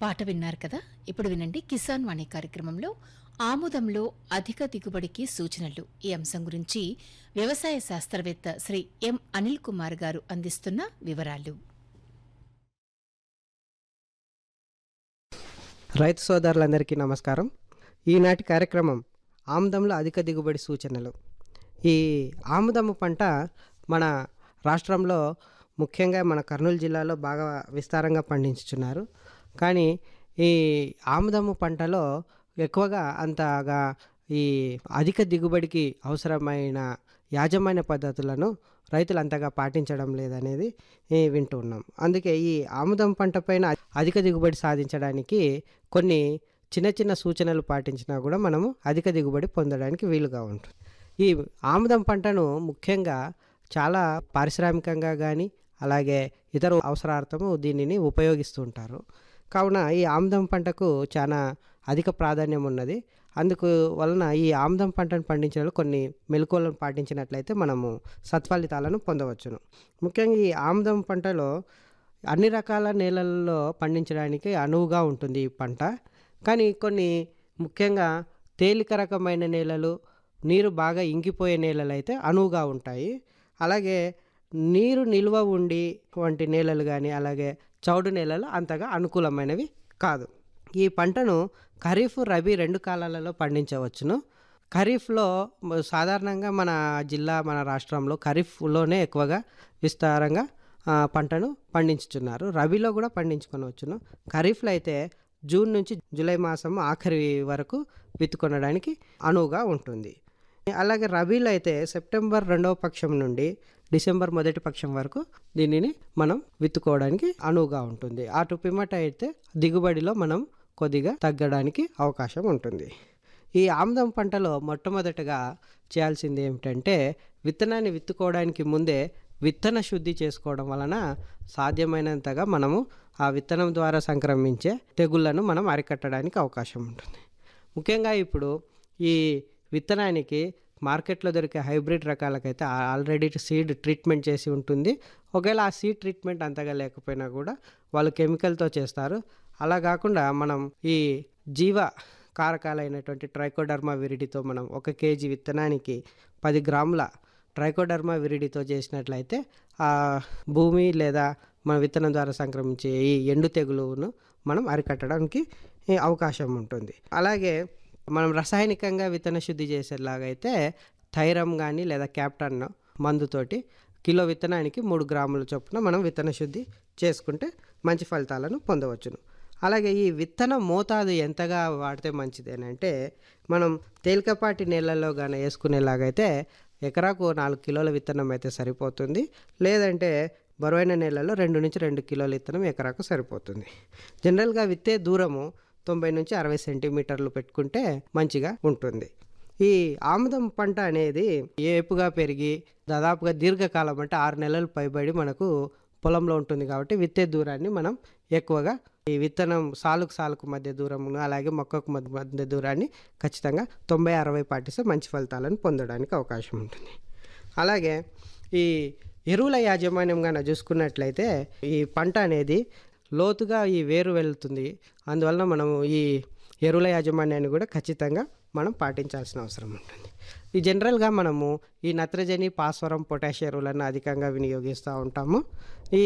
పాట విన్నారు కదా ఇప్పుడు వినండి కిసాన్ వాణి కార్యక్రమంలో ఆముదంలో అధిక దిగుబడికి సూచనలు ఈ అంశం గురించి వ్యవసాయ శాస్త్రవేత్త శ్రీ ఎం అనిల్ కుమార్ గారు అందిస్తున్న వివరాలు రైతు సోదరులందరికీ నమస్కారం ఈనాటి కార్యక్రమం ఆముదంలో అధిక దిగుబడి సూచనలు ఈ ఆముదము పంట మన రాష్ట్రంలో ముఖ్యంగా మన కర్నూలు జిల్లాలో బాగా విస్తారంగా పండించుచున్నారు కానీ ఈ ఆముదము పంటలో ఎక్కువగా అంతగా ఈ అధిక దిగుబడికి అవసరమైన యాజమాన్య పద్ధతులను రైతులు అంతగా పాటించడం లేదనేది ఈ వింటూ ఉన్నాం అందుకే ఈ ఆముదం పంట పైన అధిక దిగుబడి సాధించడానికి కొన్ని చిన్న చిన్న సూచనలు పాటించినా కూడా మనము అధిక దిగుబడి పొందడానికి వీలుగా ఉంటుంది ఈ ఆముదం పంటను ముఖ్యంగా చాలా పారిశ్రామికంగా కానీ అలాగే ఇతర అవసరార్థము దీనిని ఉపయోగిస్తూ ఉంటారు కావున ఈ ఆముదం పంటకు చాలా అధిక ప్రాధాన్యం ఉన్నది అందుకు వలన ఈ ఆముదం పంటను పండించడంలో కొన్ని మెలకువలను పాటించినట్లయితే మనము సత్ఫలితాలను పొందవచ్చును ముఖ్యంగా ఈ ఆముదం పంటలో అన్ని రకాల నేలల్లో పండించడానికి అనువుగా ఉంటుంది ఈ పంట కానీ కొన్ని ముఖ్యంగా తేలిక రకమైన నేలలు నీరు బాగా ఇంకిపోయే నేలలు అయితే అనువుగా ఉంటాయి అలాగే నీరు నిల్వ ఉండి వంటి నేలలు కానీ అలాగే చౌడు నేలలు అంతగా అనుకూలమైనవి కాదు ఈ పంటను ఖరీఫ్ రబీ రెండు కాలాలలో పండించవచ్చును ఖరీఫ్లో మ- సాధారణంగా మన జిల్లా మన రాష్ట్రంలో ఖరీఫ్లోనే ఎక్కువగా విస్తారంగా ఆ, పంటను పండించుచున్నారు రబీలో కూడా పండించుకొనవచ్చును ఖరీఫ్లో అయితే జూన్ నుంచి జూలై మాసం ఆఖరి వరకు విత్తుకొనడానికి అనువుగా ఉంటుంది అలాగే రబీలో అయితే సెప్టెంబర్ రెండవ పక్షం నుండి డిసెంబర్ మొదటి పక్షం వరకు దీనిని మనం విత్తుకోవడానికి అనువుగా ఉంటుంది అటు పిమ్మట అయితే దిగుబడిలో మనం కొద్దిగా తగ్గడానికి అవకాశం ఉంటుంది ఈ ఆముదం పంటలో మొట్టమొదటగా చేయాల్సింది ఏమిటంటే విత్తనాన్ని విత్తుకోవడానికి ముందే విత్తన శుద్ధి చేసుకోవడం వలన సాధ్యమైనంతగా మనము ఆ విత్తనం ద్వారా సంక్రమించే తెగుళ్లను మనం అరికట్టడానికి అవకాశం ఉంటుంది ముఖ్యంగా ఇప్పుడు ఈ విత్తనానికి మార్కెట్లో దొరికే హైబ్రిడ్ రకాలకైతే ఆ- ఆల్రెడీ సీడ్ ట్రీట్మెంట్ చేసి ఉంటుంది ఒకవేళ ఆ సీడ్ ట్రీట్మెంట్ అంతగా లేకపోయినా కూడా వాళ్ళు కెమికల్తో చేస్తారు అలా కాకుండా మనం ఈ జీవ కారకాలైనటువంటి ట్రైకోడర్మా విరిడితో మనం ఒక కేజీ విత్తనానికి పది గ్రాముల ట్రైకోడర్మా విరిడితో చేసినట్లయితే ఆ భూమి లేదా మన విత్తనం ద్వారా సంక్రమించే ఈ ఎండు తెగులును మనం అరికట్టడానికి ఈ అవకాశం ఉంటుంది అలాగే మనం రసాయనికంగా విత్తన శుద్ధి చేసేలాగైతే థైరమ్ కానీ లేదా క్యాప్టన్ మందుతోటి కిలో విత్తనానికి మూడు గ్రాముల చొప్పున మనం విత్తన శుద్ధి చేసుకుంటే మంచి ఫలితాలను పొందవచ్చును అలాగే ఈ విత్తన మోతాదు ఎంతగా వాడితే మంచిది అని అంటే మనం తేలికపాటి నీళ్ళల్లో కానీ వేసుకునేలాగైతే ఎకరాకు నాలుగు కిలోల విత్తనం అయితే సరిపోతుంది లేదంటే బరువైన నేలలో రెండు నుంచి రెండు కిలోల విత్తనం ఎకరాకు సరిపోతుంది జనరల్గా విత్తే దూరము తొంభై నుంచి అరవై సెంటీమీటర్లు పెట్టుకుంటే మంచిగా ఉంటుంది ఈ ఆముదం పంట అనేది ఏపుగా పెరిగి దాదాపుగా దీర్ఘకాలం అంటే ఆరు నెలలు పైబడి మనకు పొలంలో ఉంటుంది కాబట్టి విత్తే దూరాన్ని మనం ఎక్కువగా ఈ విత్తనం సాలుకు సాలుకు మధ్య దూరమును అలాగే మొక్కకు మధ్య మధ్య దూరాన్ని ఖచ్చితంగా తొంభై అరవై పాటిస్తే మంచి ఫలితాలను పొందడానికి అవకాశం ఉంటుంది అలాగే ఈ ఎరువుల యాజమాన్యం కనుక చూసుకున్నట్లయితే ఈ పంట అనేది లోతుగా ఈ వేరు వెళ్తుంది అందువలన మనము ఈ ఎరువుల యాజమాన్యాన్ని కూడా ఖచ్చితంగా మనం పాటించాల్సిన అవసరం ఉంటుంది ఈ జనరల్గా మనము ఈ నత్రజని భాస్వరం పొటాషియం ఎరువులను అధికంగా వినియోగిస్తూ ఉంటాము ఈ